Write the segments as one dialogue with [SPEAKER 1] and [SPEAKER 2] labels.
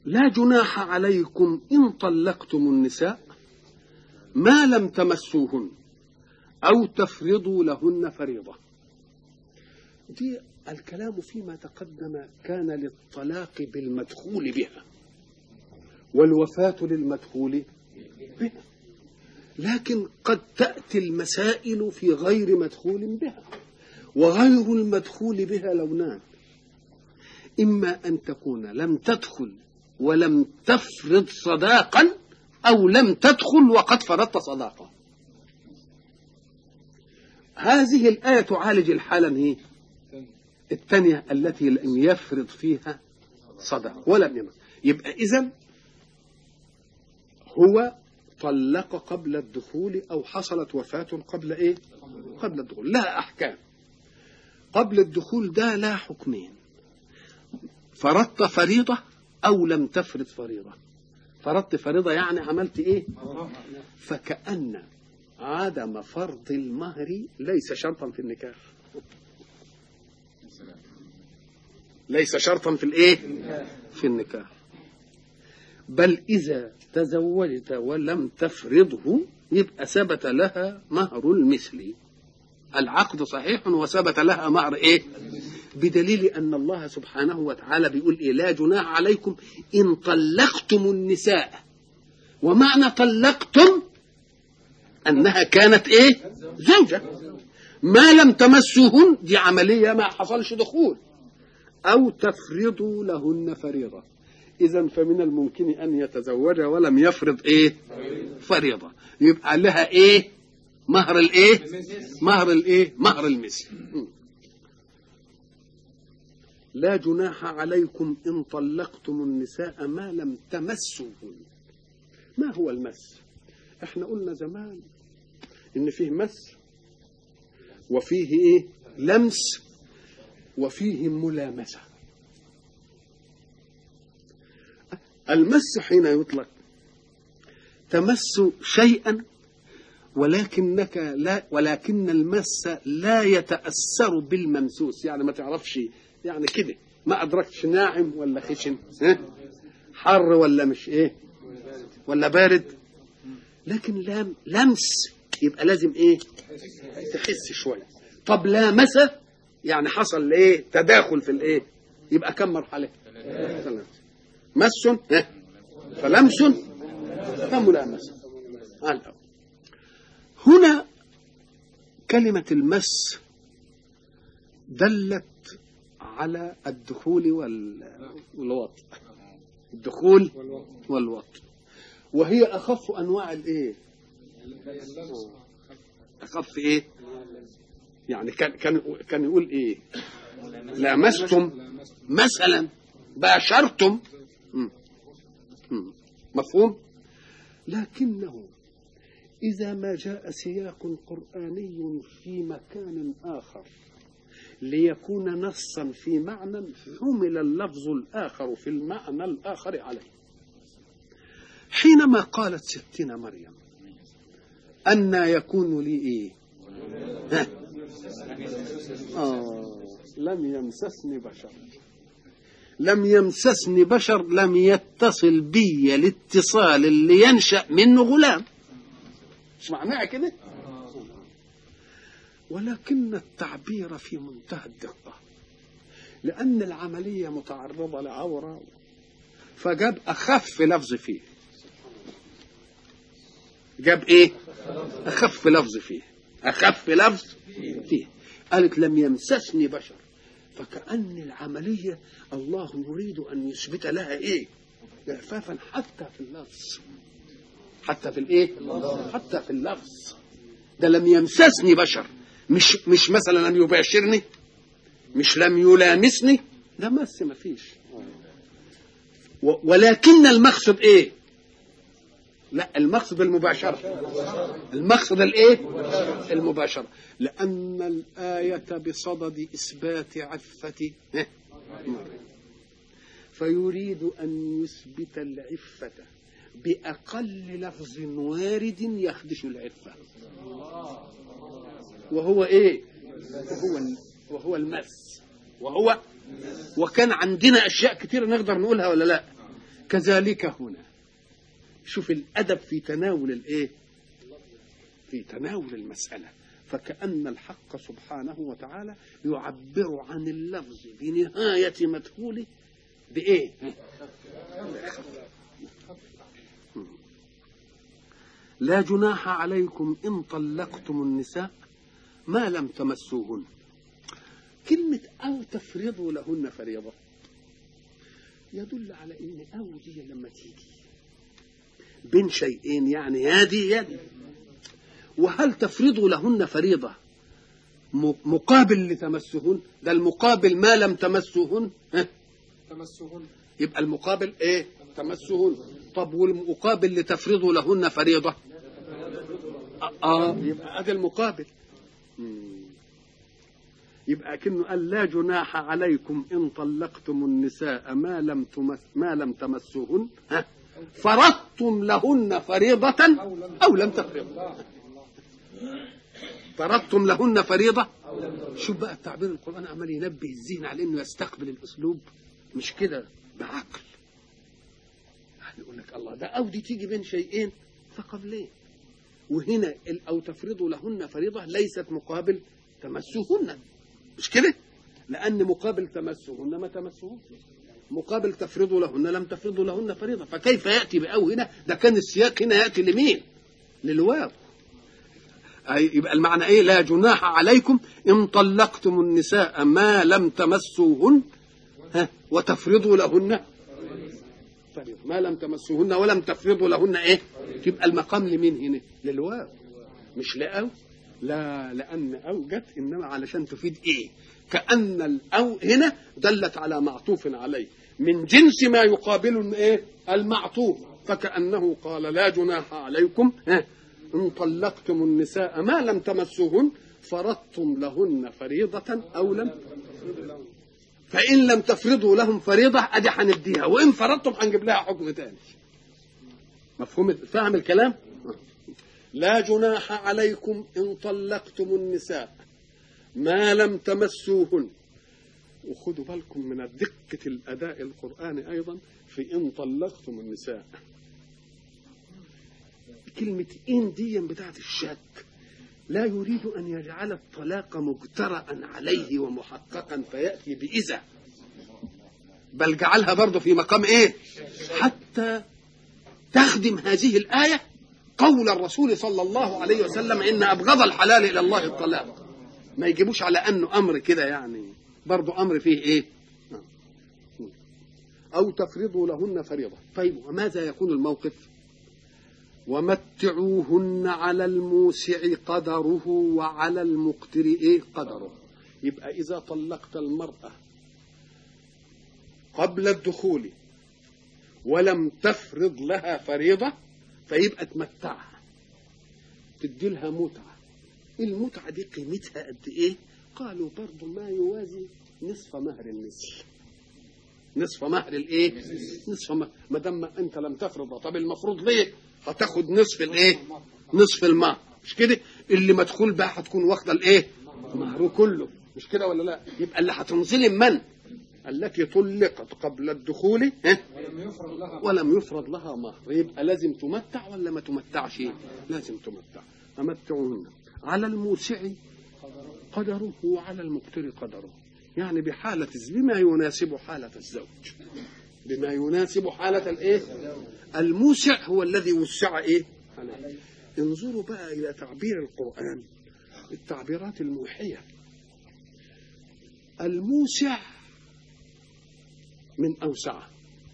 [SPEAKER 1] لا جناح عليكم إن طلقتم النساء ما لم تمسوهن أو تفرضوا لهن فريضة دي الكلام فيما تقدم كان للطلاق بالمدخول بها والوفاة للمدخول بها لكن قد تأتي المسائل في غير مدخول بها وغير المدخول بها لونان إما أن تكون لم تدخل ولم تفرض صداقا أو لم تدخل وقد فرضت صداقة هذه الآية تعالج الحالة هي الثانية التي لم يفرض فيها صداقة ولم يمس يبقى إذا هو طلق قبل الدخول أو حصلت وفاة قبل إيه؟ قبل الدخول لها أحكام قبل الدخول ده لا حكمين فرضت فريضة أو لم تفرض فريضة فرضت فريضة يعني عملت إيه فكأن عدم فرض المهر ليس شرطا في النكاح ليس شرطا في الايه في النكاح بل اذا تزوجت ولم تفرضه يبقى ثبت لها مهر المثل العقد صحيح وثبت لها مهر ايه بدليل ان الله سبحانه وتعالى بيقول ايه لا جناح عليكم ان طلقتم النساء ومعنى طلقتم انها كانت ايه زوجه ما لم تمسوهن دي عمليه ما حصلش دخول او تفرضوا لهن فريضه اذا فمن الممكن ان يتزوج ولم يفرض ايه فريضه يبقى لها ايه مهر الايه مهر الايه مهر المثل لا جناح عليكم ان طلقتم النساء ما لم تمسوهن ما هو المس احنا قلنا زمان ان فيه مس وفيه ايه لمس وفيه ملامسه المس حين يطلق تمس شيئا ولكنك لا ولكن المس لا يتاثر بالممسوس يعني ما تعرفش يعني كده ما ادركتش ناعم ولا خشن ها؟ حر ولا مش ايه ولا بارد لكن لام لمس يبقى لازم ايه تحس شويه طب لامس يعني حصل ايه تداخل في الايه يبقى كم مرحله ثلاثة. مس ها؟ فلمس فملامسه الأول. هنا كلمة المس دلت على الدخول وال... والوطء الدخول والوطء وهي أخف أنواع الإيه؟ أخف إيه؟ يعني كان كان كان يقول إيه؟ لامستم مثلا باشرتم م. م. مفهوم؟ لكنه إذا ما جاء سياق قرآني في مكان آخر ليكون نصا في معنى حمل اللفظ الآخر في المعنى الآخر عليه حينما قالت ستنا مريم أن يكون لي إيه ها؟ آه لم يمسسني بشر لم يمسسني بشر لم يتصل بي الاتصال اللي ينشأ منه غلام مش معناها كده ولكن التعبير في منتهى الدقة لأن العملية متعرضة لعورة فجاب أخف لفظ فيه جاب إيه أخف لفظ فيه أخف لفظ فيه قالت لم يمسسني بشر فكأن العملية الله يريد أن يثبت لها إيه إعفافا حتى في اللفظ حتى في الإيه حتى في اللفظ ده لم يمسسني بشر مش مش مثلا لم يباشرني مش لم يلامسني ده مس ما فيش ولكن المقصد ايه لا المقصد المباشرة المقصد الايه المباشرة لأن الآية بصدد إثبات عفة مريم فيريد أن يثبت العفة بأقل لفظ وارد يخدش العفة وهو ايه وهو وهو المس وهو وكان عندنا اشياء كتير نقدر نقولها ولا لا كذلك هنا شوف الادب في تناول الايه في تناول المساله فكأن الحق سبحانه وتعالى يعبر عن اللفظ بنهاية مدخوله بإيه؟ لا جناح عليكم إن طلقتم النساء ما لم تمسوهن كلمة أو تفرضوا لهن فريضة يدل على إن أو دي لما تيجي بين شيئين يعني يدي يدي وهل تفرضوا لهن فريضة مقابل لتمسهن ده المقابل ما لم تمسوهن ها؟
[SPEAKER 2] تمسهن
[SPEAKER 1] يبقى المقابل ايه تمسهن طب والمقابل لتفرضوا لهن فريضة اه يبقى ادي المقابل مم. يبقى كأنه قال لا جناح عليكم ان طلقتم النساء ما لم تمس ما لم تمسوهن ها فرضتم لهن فريضة او لم تفرضوا فرضتم لهن فريضة شوف بقى التعبير القرآن عمال ينبه الذهن على انه يستقبل الاسلوب مش كده بعقل يعني يقول لك الله ده او دي تيجي بين شيئين فقبلين وهنا ال- او تفرضوا لهن فريضة ليست مقابل تمسهن مش كده لان مقابل تمسهن ما تمسهن مقابل تفرضوا لهن لم تفرضوا لهن فريضة فكيف يأتي بأو هنا ده كان السياق هنا يأتي لمين للواو أي يبقى المعنى ايه لا جناح عليكم ان طلقتم النساء ما لم تمسوهن ها وتفرضوا لهن فريضة ما لم تمسوهن ولم تفرضوا لهن ايه تبقى المقام لمين هنا للواو مش لأو لا لأن أو جت إنما علشان تفيد إيه كأن الأو هنا دلت على معطوف عليه من جنس ما يقابل إيه المعطوف فكأنه قال لا جناح عليكم ها إن طلقتم النساء ما لم تمسوهن فرضتم لهن فريضة أو لم فإن لم تفرضوا لهم فريضة أدي هنديها وإن فرضتم هنجيب لها حكم تاني مفهوم فاهم الكلام؟ لا جناح عليكم إن طلقتم النساء ما لم تمسوهن وخدوا بالكم من دقة الأداء القرآني أيضا في إن طلقتم النساء كلمة إن دي بتاعت الشك لا يريد أن يجعل الطلاق مجترأ عليه ومحققا فيأتي بإذا بل جعلها برضه في مقام إيه حتى تخدم هذه الآية قول الرسول صلى الله عليه وسلم إن أبغض الحلال إلى الله الطلاق ما يجيبوش على أنه أمر كده يعني برضه أمر فيه إيه أو تفرضوا لهن فريضة طيب وماذا يكون الموقف ومتعوهن على الموسع قدره وعلى المقتر إيه قدره يبقى إذا طلقت المرأة قبل الدخول ولم تفرض لها فريضة فيبقى تمتعها تدي لها متعة المتعة دي قيمتها قد إيه قالوا برضو ما يوازي نصف مهر المثل نصف مهر الايه نصف مهر ما دام انت لم تفرض طب المفروض ليه هتاخد نصف الايه نصف المهر مش كده اللي مدخول بقى هتكون واخده الايه مهره كله مش كده ولا لا يبقى اللي هتنظلم من التي طلقت قبل الدخول ها؟
[SPEAKER 2] ولم يفرض لها
[SPEAKER 1] ولم يفرض لها مهر يبقى لازم تمتع ولا ما تمتعش لازم تمتع فمتعوهن على الموسع قدره وعلى المقتر قدره يعني بحالة بما يناسب حالة الزوج بما يناسب حالة الايه الموسع هو الذي وسع ايه عليه انظروا بقى الى تعبير القرآن التعبيرات الموحية الموسع من أوسعه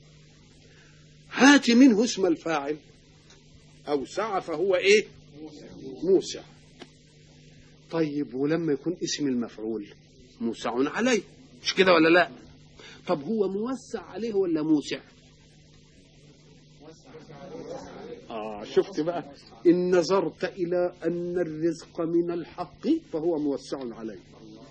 [SPEAKER 1] هات منه اسم الفاعل أوسع فهو إيه موسع طيب ولما يكون اسم المفعول موسع عليه مش كده ولا لا طب هو موسع عليه ولا موسع آه شفت بقى إن نظرت إلى أن الرزق من الحق فهو موسع عليه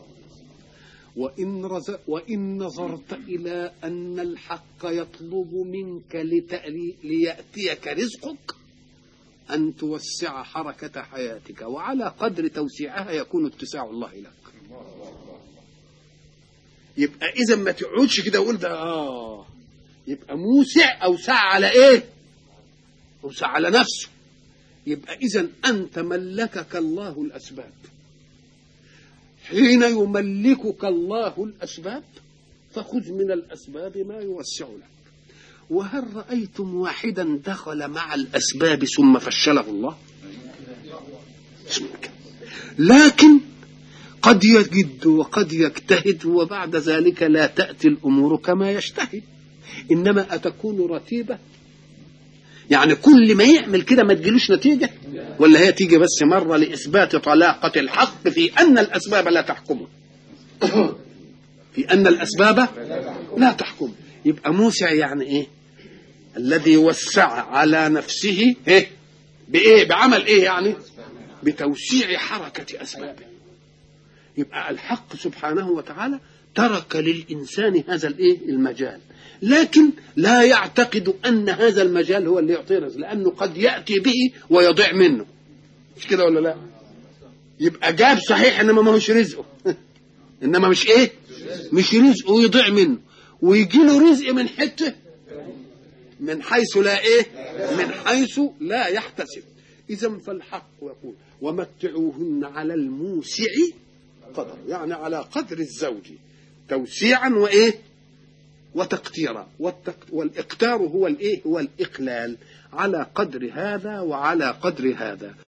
[SPEAKER 1] وإن, رز... وإن نظرت إلى أن الحق يطلب منك لتألي... ليأتيك رزقك أن توسع حركة حياتك وعلى قدر توسيعها يكون اتساع الله لك يبقى إذا ما تقعدش كده وقول ده آه يبقى موسع اوسع على ايه اوسع على نفسه يبقى اذا انت ملكك الله الاسباب حين يملكك الله الاسباب فخذ من الاسباب ما يوسع لك وهل رايتم واحدا دخل مع الاسباب ثم فشله الله اسمك. لكن قد يجد وقد يجتهد وبعد ذلك لا تاتي الامور كما يجتهد انما اتكون رتيبه يعني كل ما يعمل كده ما تجيلوش نتيجه ولا هي تيجي بس مره لاثبات طلاقه الحق في ان الاسباب لا تحكمه في ان الاسباب لا تحكم يبقى موسع يعني ايه الذي وسع على نفسه ايه بايه بعمل ايه يعني بتوسيع حركه اسبابه يبقى الحق سبحانه وتعالى ترك للانسان هذا الايه المجال لكن لا يعتقد ان هذا المجال هو اللي يعطيه رزق لانه قد ياتي به ويضيع منه مش كده ولا لا يبقى جاب صحيح انما ما هوش رزقه انما مش ايه مش رزقه ويضيع منه ويجي له رزق من حته من حيث لا ايه من حيث لا يحتسب اذا فالحق يقول ومتعوهن على الموسع قدر يعني على قدر الزوج توسيعا وايه وتقتيرا والتق... والاقتار هو الايه هو الاقلال على قدر هذا وعلى قدر هذا